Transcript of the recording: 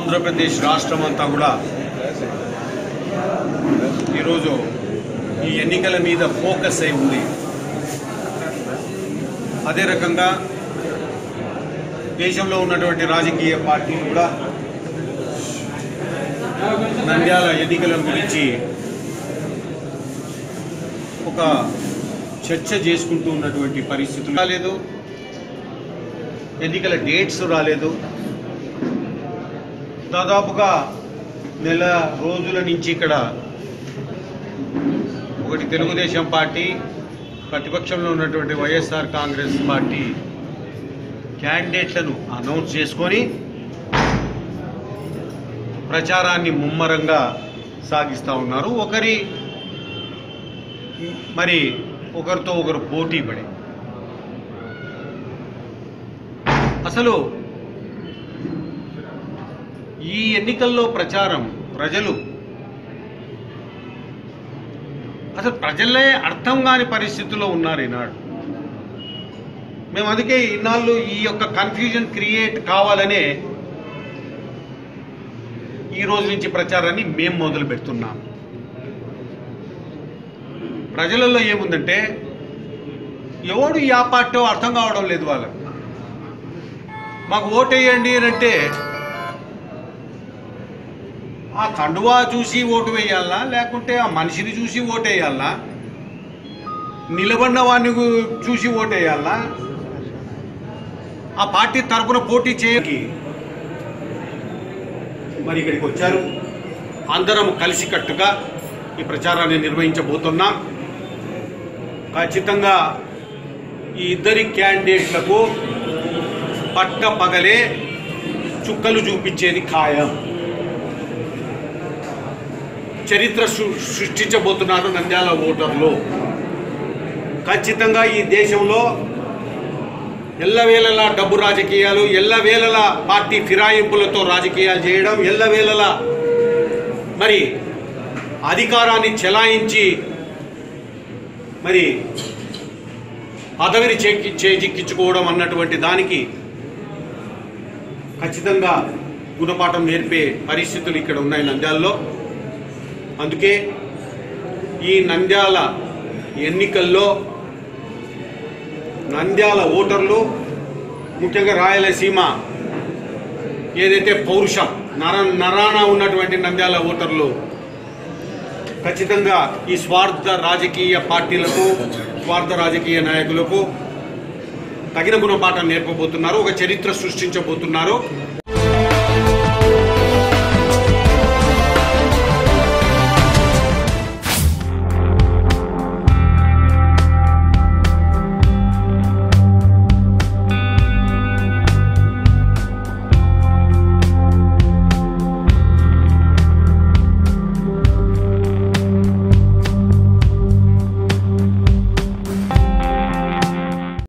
ఆంధ్రప్రదేశ్ రాష్ట్రం అంతా కూడా ఈరోజు ఈ ఎన్నికల మీద ఫోకస్ అయి ఉంది అదే రకంగా దేశంలో ఉన్నటువంటి రాజకీయ పార్టీలు కూడా నంద్యాల ఎన్నికల గురించి ఒక చర్చ చేసుకుంటూ ఉన్నటువంటి పరిస్థితులు రాలేదు ఎన్నికల డేట్స్ రాలేదు దాదాపుగా నెల రోజుల నుంచి ఇక్కడ ఒకటి తెలుగుదేశం పార్టీ ప్రతిపక్షంలో ఉన్నటువంటి వైఎస్ఆర్ కాంగ్రెస్ పార్టీ క్యాండిడేట్లను అనౌన్స్ చేసుకొని ప్రచారాన్ని ముమ్మరంగా సాగిస్తూ ఉన్నారు ఒకరి మరి ఒకరితో ఒకరు పోటీ పడి అసలు ఈ ఎన్నికల్లో ప్రచారం ప్రజలు అసలు ప్రజలే అర్థం కాని పరిస్థితుల్లో ఉన్నారు ఈనాడు మేము అందుకే ఇన్నాళ్ళు ఈ యొక్క కన్ఫ్యూజన్ క్రియేట్ కావాలనే ఈ రోజు నుంచి ప్రచారాన్ని మేము మొదలు పెడుతున్నాం ప్రజలలో ఏముందంటే ఎవడు ఈ ఆ పార్టీ అర్థం కావడం లేదు వాళ్ళకు మాకు ఓటేయండి అని అంటే ఆ కండువా చూసి ఓటు వేయాలనా లేకుంటే ఆ మనిషిని చూసి ఓటేయాలనా నిలబడిన వాడిని గు- చూసి ఓటేయాలనా ఆ పార్టీ తరపున పోటీ చేయకి మరి ఇక్కడికి వచ్చారు అందరం కలిసికట్టుగా ఈ ప్రచారాన్ని నిర్వహించబోతున్నాం ఖచ్చితంగా ఈ ఇద్దరి క్యాండిడేట్లకు పట్ట పగలే చుక్కలు చూపించేది ఖాయం చరిత్ర సృ- సృష్టించబోతున్నారు నంద్యాల ఓటర్లు ఖచ్చితంగా ఈ దేశంలో ఎల్లవేళలా డబ్బు రాజకీయాలు ఎల్లవేళలా పార్టీ ఫిరాయింపులతో రాజకీయాలు చేయడం ఎల్లవేళలా మరి అధికారాన్ని చెలాయించి మరి పదవిని చేకి చేజిక్కించుకోవడం అన్నటువంటి దానికి ఖచ్చితంగా గుణపాఠం నేర్పే పరిస్థితులు ఇక్కడ ఉన్నాయి నంద్యాలలో అందుకే ఈ నంద్యాల ఎన్నికల్లో నంద్యాల ఓటర్లు ముఖ్యంగా రాయలసీమ ఏదైతే పౌరుషం నర నరాన ఉన్నటువంటి నంద్యాల ఓటర్లు ఖచ్చితంగా ఈ స్వార్థ రాజకీయ పార్టీలకు స్వార్థ రాజకీయ నాయకులకు తగిన గుణపాఠం నేర్పబోతున్నారు ఒక చరిత్ర సృష్టించబోతున్నారు